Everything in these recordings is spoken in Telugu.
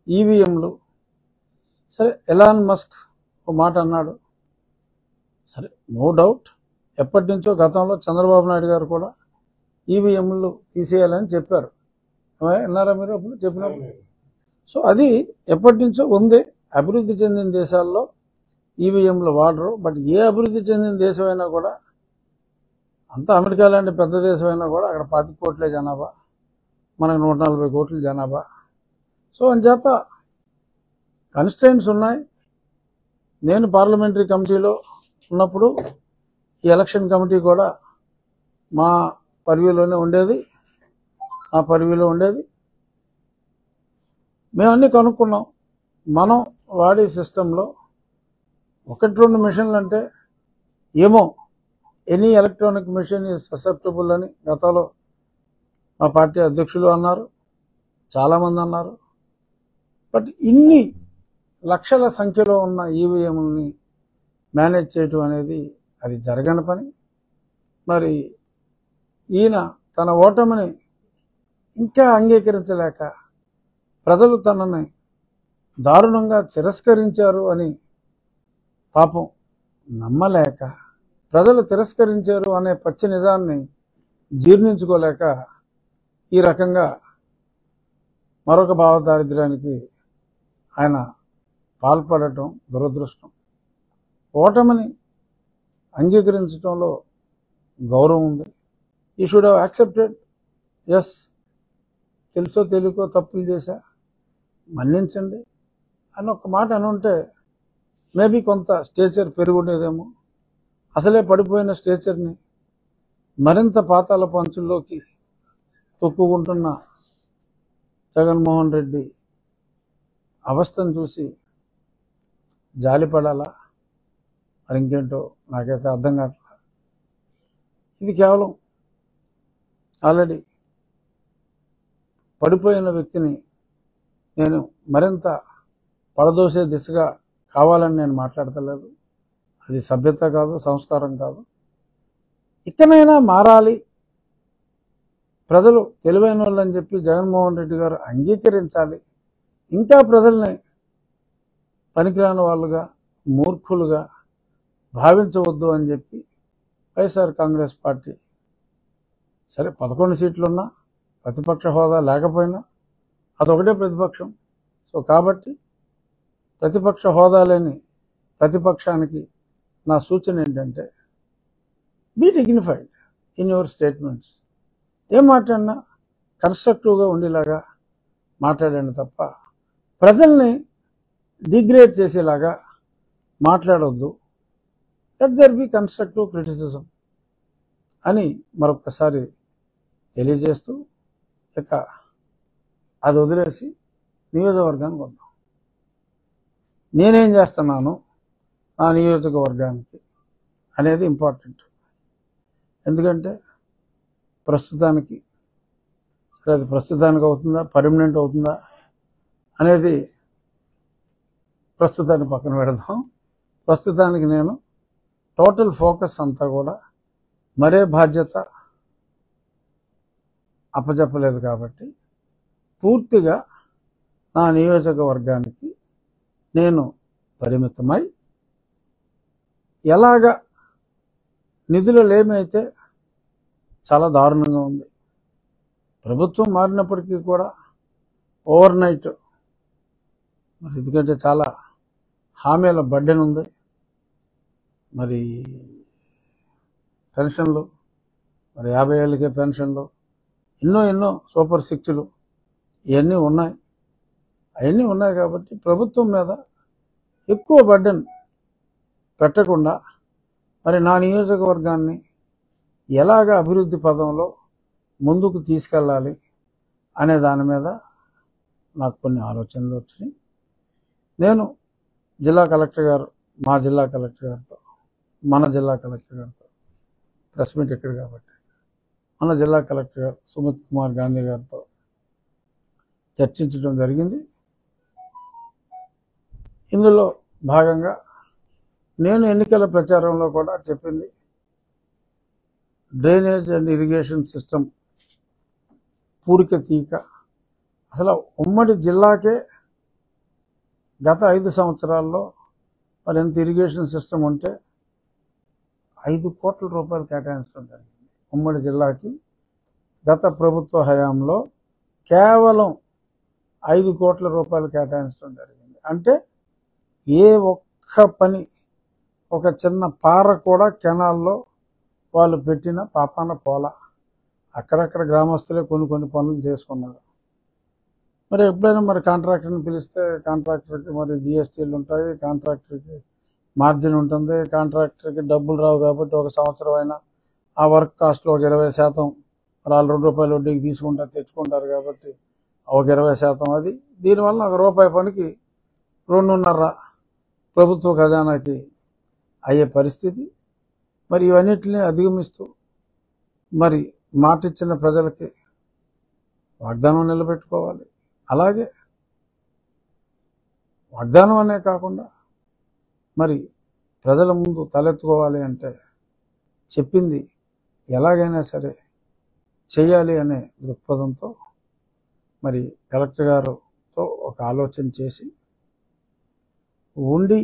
ఈవీఎంలు సరే ఎలాన్ మస్క్ ఒక మాట అన్నాడు సరే నో డౌట్ ఎప్పటి నుంచో గతంలో చంద్రబాబు నాయుడు గారు కూడా ఈవీఎంలు తీసేయాలని చెప్పారు ఏమయ్య, విన్నారా మీరు అప్పుడు చెప్పినప్పుడు సో అది ఎప్పటి నుంచో ఉంది అభివృద్ధి చెందిన దేశాల్లో ఈవీఎంలు వాడరు బట్ ఏ అభివృద్ధి చెందిన దేశమైనా కూడా అంత అమెరికా లాంటి పెద్ద దేశమైనా కూడా అక్కడ పాతి కోట్లే జనాభా మనకు నూట నలభై కోట్ల జనాభా సో అంచేత కన్స్టెంట్స్ ఉన్నాయి నేను పార్లమెంటరీ కమిటీలో ఉన్నప్పుడు ఈ ఎలక్షన్ కమిటీ కూడా మా పరివిలోనే ఉండేది మా పరివిలో ఉండేది మేము అన్నీ కనుక్కున్నాం మనం వాడే సిస్టంలో ఒకటి రెండు మిషన్లు అంటే ఏమో any electronic machine is susceptible అని గతంలో మా పార్టీ అధ్యక్షులు అన్నారు చాలామంది అన్నారు బట్ ఇన్ని లక్షల సంఖ్యలో ఉన్న ఈవీఎంని మేనేజ్ చేయటం అనేది అది జరగని పని మరి ఈయన తన ఓటమిని ఇంకా అంగీకరించలేక ప్రజలు తనని దారుణంగా తిరస్కరించారు అని పాపం నమ్మలేక ప్రజలు తిరస్కరించారు అనే పచ్చి నిజాన్ని జీర్ణించుకోలేక ఈ రకంగా మరొక భావదారిద్ర్యానికి ఆయన పాల్పడటం దురదృష్టం ఓటమిని అంగీకరించడంలో గౌరవం ఉంది ఈ షుడ్ హ్యావ్ యాక్సెప్టెడ్ ఎస్ తెలుసో తెలియకో తప్పులు చేశా మన్నించండి అని ఒక మాట అనుంటే మేబీ కొంత స్టేచర్ పెరుగుండేదేమో అసలే పడిపోయిన స్టేచర్ని మరింత పాతాల పంచుల్లోకి తొక్కుకుంటున్న జగన్మోహన్ రెడ్డి అవస్థను చూసి జాలిపడాలా మరి ఇంకేంటో నాకైతే అర్థం కావట్లా ఇది కేవలం ఆల్రెడీ పడిపోయిన వ్యక్తిని నేను మరింత పడదోసే దిశగా కావాలని నేను మాట్లాడతలేదు అది సభ్యత కాదు సంస్కారం కాదు ఇకనైనా మారాలి ప్రజలు తెలివైన వాళ్ళని చెప్పి జగన్మోహన్ రెడ్డి గారు అంగీకరించాలి ఇంకా ప్రజల్ని పనికిరాని వాళ్ళుగా మూర్ఖులుగా భావించవద్దు అని చెప్పి వైఎస్ఆర్ కాంగ్రెస్ పార్టీ సరే పదకొండు సీట్లున్నా ప్రతిపక్ష హోదా లేకపోయినా అదొకటే ప్రతిపక్షం సో కాబట్టి ప్రతిపక్ష హోదా లేని ప్రతిపక్షానికి నా సూచన ఏంటంటే be dignified in your statements ఏం మాట్లాడినా కన్స్ట్రక్టివ్గా ఉండేలాగా మాట్లాడండి తప్ప ప్రజల్ని డిగ్రేడ్ చేసేలాగా మాట్లాడొద్దు let there be constructive criticism అని మరొకసారి తెలియజేస్తూ ఇక అది వదిలేసి నియోజకవర్గానికి వద్దాం నేనేం చేస్తున్నాను ఆ నియోజకవర్గానికి అనేది ఇంపార్టెంట్ ఎందుకంటే ప్రస్తుతానికి సరే అది ప్రస్తుతానికి అవుతుందా పర్మనెంట్ అవుతుందా అనేది ప్రస్తుతాన్ని పక్కన పెడదాం ప్రస్తుతానికి నేను టోటల్ ఫోకస్ అంతా కూడా మరే బాధ్యత అప్పచెప్పలేదు కాబట్టి పూర్తిగా నా నియోజకవర్గానికి నేను పరిమితమై ఎలాగ నిధులు లేమైతే చాలా దారుణంగా ఉంది ప్రభుత్వం మారినప్పటికీ కూడా ఓవర్ నైట్ మరి ఎందుకంటే చాలా హామీల బడ్డెన్ ఉంది మరి పెన్షన్లు మరి యాభై ఏళ్ళకే పెన్షన్లు ఎన్నో ఎన్నో సూపర్ సిక్స్లు ఇవన్నీ ఉన్నాయి అవన్నీ ఉన్నాయి కాబట్టి ప్రభుత్వం మీద ఎక్కువ బడ్డెన్ పెట్టకుండా మరి నా నియోజకవర్గాన్ని ఎలాగ అభివృద్ధి పదంలో ముందుకు తీసుకెళ్ళాలి అనే దాని మీద నాకు కొన్ని ఆలోచనలు వచ్చినాయి నేను జిల్లా కలెక్టర్ గారు మా జిల్లా కలెక్టర్ గారితో మన జిల్లా కలెక్టర్ గారితో ప్రెస్ మీట్ ఇక్కడ కాబట్టి మన జిల్లా కలెక్టర్ గారు సుమిత్ కుమార్ గాంధీ గారితో చర్చించడం జరిగింది ఇందులో భాగంగా నేను ఎన్నికల ప్రచారంలో కూడా చెప్పింది డ్రైనేజ్ అండ్ ఇరిగేషన్ సిస్టమ్ పూరిక తీక అసలు ఉమ్మడి జిల్లాకే గత ఐదు సంవత్సరాల్లో మరి ఎంత ఇరిగేషన్ సిస్టమ్ ఉంటే ఐదు కోట్ల రూపాయలు కేటాయించడం జరిగింది ఉమ్మడి జిల్లాకి గత ప్రభుత్వ హయాంలో కేవలం ఐదు కోట్ల రూపాయలు కేటాయించడం జరిగింది అంటే ఏ ఒక్క పని ఒక చిన్న పార కూడా కెనాల్లో వాళ్ళు పెట్టిన పాపాన పోల అక్కడక్కడ గ్రామస్తులే కొన్ని కొన్ని పనులు చేసుకున్నారు మరి ఎప్పుడైనా మరి కాంట్రాక్టర్ని పిలిస్తే కాంట్రాక్టర్కి మరి జిఎస్టీలు ఉంటాయి కాంట్రాక్టర్కి మార్జిన్ ఉంటుంది కాంట్రాక్టర్కి డబ్బులు రావు కాబట్టి ఒక సంవత్సరం అయినా ఆ వర్క్ కాస్ట్లో ఒక ఇరవై శాతం మరి వాళ్ళు రెండు రూపాయలు వడ్డీకి తీసుకుంటారు తెచ్చుకుంటారు కాబట్టి ఒక ఇరవై శాతం అది దీనివల్ల ఒక రూపాయి పనికి రెండున్నర ప్రభుత్వ ఖజానాకి అయ్యే పరిస్థితి మరి ఇవన్నిటిని అధిగమిస్తూ మరి మాట ఇచ్చిన ప్రజలకి వాగ్దానం నిలబెట్టుకోవాలి అలాగే వాగ్దానం అనే కాకుండా మరి ప్రజల ముందు తలెత్తుకోవాలి అంటే చెప్పింది ఎలాగైనా సరే చేయాలి అనే దృక్పథంతో మరి కలెక్టర్ గారుతో ఒక ఆలోచన చేసి ఉండి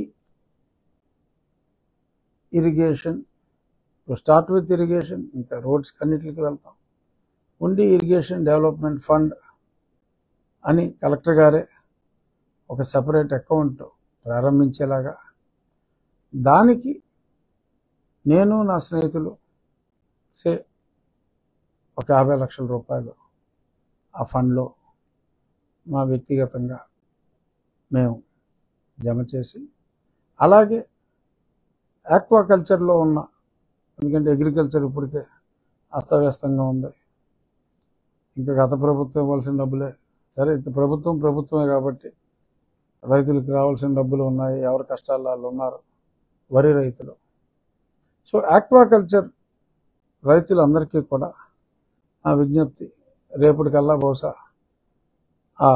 ఇరిగేషన్ స్టార్ట్ విత్ ఇరిగేషన్ ఇంకా రోడ్స్ అన్నిటికి వెళ్తాం ఉండి ఇరిగేషన్ డెవలప్మెంట్ ఫండ్ అని కలెక్టర్ గారే ఒక సపరేట్ అకౌంట్ ప్రారంభించేలాగా దానికి నేను నా స్నేహితులు సే ఒక యాభై లక్షల రూపాయలు ఆ ఫండ్లో మా వ్యక్తిగతంగా మేము జమ చేసి అలాగే ఆక్వాకల్చర్లో ఉన్న ఎందుకంటే అగ్రికల్చర్ ఇప్పటికే అస్తవ్యస్తంగా ఉంది ఇంకా గత ప్రభుత్వం ఇవ్వాల్సిన డబ్బులే సరే ఇంక ప్రభుత్వం ప్రభుత్వమే కాబట్టి రైతులకు రావాల్సిన డబ్బులు ఉన్నాయి ఎవరి కష్టాలు వాళ్ళు ఉన్నారు వరి రైతులు సో ఆక్వాకల్చర్ రైతులందరికీ కూడా ఆ విజ్ఞప్తి రేపటికల్లా బహుశా ఆ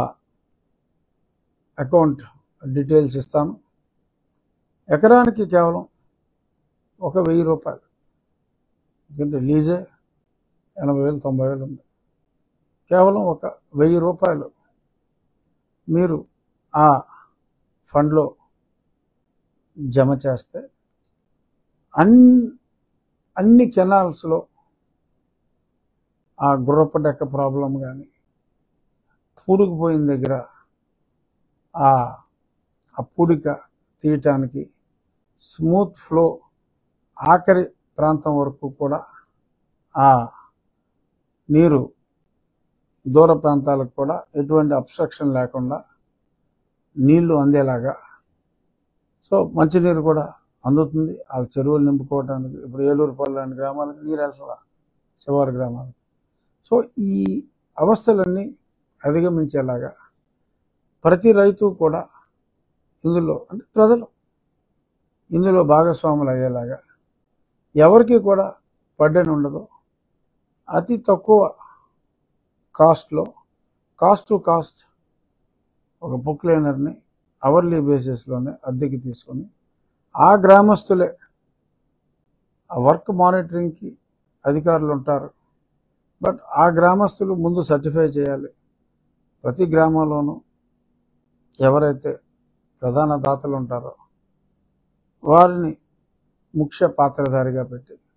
అకౌంట్ డీటెయిల్స్ ఇస్తాను ఎకరానికి కేవలం ఒక వెయ్యి రూపాయలు ఎందుకంటే లీజే ఎనభై వేలు తొంభై వేలు ఉంది కేవలం ఒక వెయ్యి రూపాయలు మీరు ఆ ఫండ్లో జమ చేస్తే అన్ని అన్ని కెనాల్స్లో ఆ గుర్రపు డెక్క ప్రాబ్లం కానీ పూడుకుపోయిన దగ్గర ఆ ఆ పూడిక తీయటానికి స్మూత్ ఫ్లో ఆఖరి ప్రాంతం వరకు కూడా ఆ నీరు దూర ప్రాంతాలకు కూడా ఎటువంటి అబ్స్ట్రక్షన్ లేకుండా నీళ్లు అందేలాగా సో మంచినీరు కూడా అందుతుంది ఆ చెరువులు నింపుకోవడానికి ఇప్పుడు ఏలూరు పల్లె గ్రామాలకు నీరు వెళ్తారా శివారు గ్రామాలకు సో ఈ అవస్థలన్నీ అధిగమించేలాగా ప్రతి రైతు కూడా ఇందులో అంటే ప్రజలు ఇందులో భాగస్వాములు అయ్యేలాగా ఎవరికి కూడా బడ్డెన్ ఉండదు అతి తక్కువ కాస్ట్లో కాస్ట్ టు కాస్ట్ ఒక బుక్ లైనర్ని అవర్లీ బేసిస్లోనే అద్దెకి తీసుకొని ఆ గ్రామస్తులే ఆ వర్క్ మానిటరింగ్కి అధికారులు ఉంటారు బట్ ఆ గ్రామస్తులు ముందు సర్టిఫై చేయాలి ప్రతి గ్రామంలోనూ ఎవరైతే ప్రధాన దాతలు ఉంటారో వారిని ముఖ్య పాత్రధారిగా పెట్టి